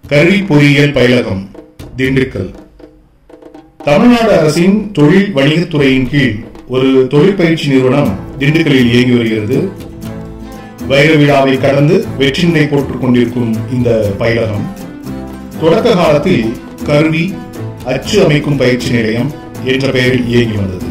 கல்வி பொறியியல் பயிலகம் திண்டுக்கல் தமிழ்நாடு அரசின் தொழில் வணிகத்துறையின் கீழ் ஒரு தொழிற்பயிற்சி நிறுவனம் திண்டுக்கல்லில் இயங்கி வருகிறது வைர விழாவை கடந்து வெற்றினை போட்டுக் கொண்டிருக்கும் இந்த பயிலகம் தொடக்க காலத்தில் கருவி அச்சு அமைக்கும் பயிற்சி நிலையம் என்ற பெயரில் இயங்கி வந்தது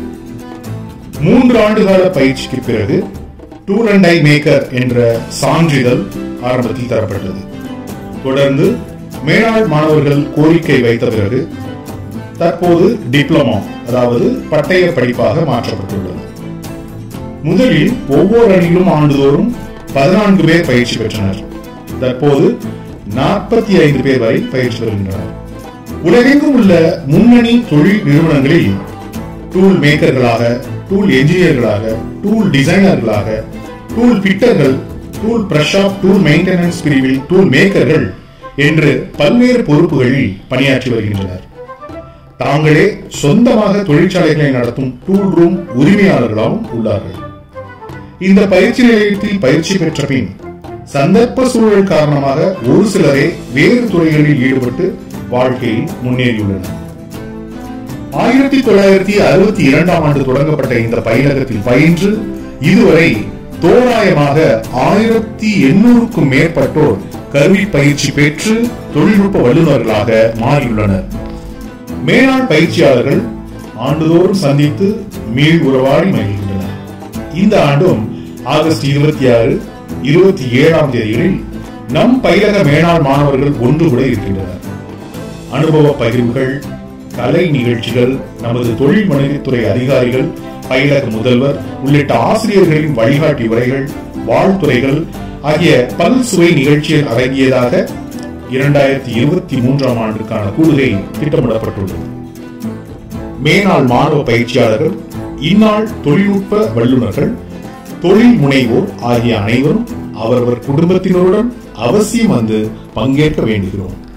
மூன்று ஆண்டுகால பயிற்சிக்கு பிறகு டூல் அண்ட் ஐ மேக்கர் என்ற சான்றிதழ் ஆரம்பத்தில் தரப்பட்டது தொடர்ந்து மேலாள் மாணவர்கள் கோரிக்கை வைத்த பிறகு தற்போது டிப்ளமோ அதாவது பட்டய படிப்பாக மாற்றப்பட்டுள்ளது முதலில் ஒவ்வொரு அணியிலும் ஆண்டுதோறும் பதினான்கு பேர் பயிற்சி பெற்றனர் தற்போது நாற்பத்தி ஐந்து பேர் வரை பயிற்சி பெறுகின்றனர் உலகெங்கும் உள்ள முன்னணி தொழில் நிறுவனங்களில் டூல் மேக்கர்களாக டூல் என்ஜினியர்களாக டூல் டிசைனர்களாக டூல் ஃபிட்டர்கள் டூல் பிரஷாப் டூல் மெயின்டெனன்ஸ் பிரிவில் டூல் மேக்கர்கள் என்று பல்வேறு பொறுப்புகளில் பணியாற்றி வருகின்றனர் தாங்களே சொந்தமாக தொழிற்சாலைகளை நடத்தும் டூல் ரூம் உரிமையாளர்களாகவும் உள்ளார்கள் இந்த பயிற்சி நிலையத்தில் பயிற்சி பெற்ற பின் சந்தர்ப்ப சூழல் காரணமாக ஒரு சிலரே வேறு துறைகளில் ஈடுபட்டு வாழ்க்கையில் முன்னேறியுள்ளனர் ஆயிரத்தி தொள்ளாயிரத்தி அறுபத்தி இரண்டாம் ஆண்டு தொடங்கப்பட்ட இந்த பயிலகத்தில் பயின்று இதுவரை தோராயமாக ஆயிரத்தி எண்ணூறுக்கும் மேற்பட்டோர் கல்வி பயிற்சி பெற்று தொழில்நுட்ப வல்லுநர்களாக மாறியுள்ளனர் மேலாண் பயிற்சியாளர்கள் ஆண்டுதோறும் சந்தித்து மீள் உறவாடி மகிழ்கின்றனர் இந்த ஆண்டும் ஆகஸ்ட் இருபத்தி ஆறு இருபத்தி ஏழாம் தேதிகளில் நம் பயிலக மேலாண் மாணவர்கள் ஒன்று கூட இருக்கின்றனர் அனுபவ பகிர்வுகள் கலை நிகழ்ச்சிகள் நமது தொழில் வணிகத்துறை அதிகாரிகள் பயிலக முதல்வர் உள்ளிட்ட ஆசிரியர்களின் வழிகாட்டி உரைகள் வாழ்த்துறைகள் ஆகிய பல் சுவை நிகழ்ச்சிகள் அடங்கியதாக இரண்டாயிரத்தி இருபத்தி மூன்றாம் ஆண்டுக்கான கூடுகை திட்டமிடப்பட்டுள்ளது மேனாள் மாணவ பயிற்சியாளர்கள் இந்நாள் தொழில்நுட்ப வல்லுநர்கள் தொழில் முனைவோர் ஆகிய அனைவரும் அவரவர் குடும்பத்தினருடன் அவசியம் வந்து பங்கேற்க வேண்டுகிறோம்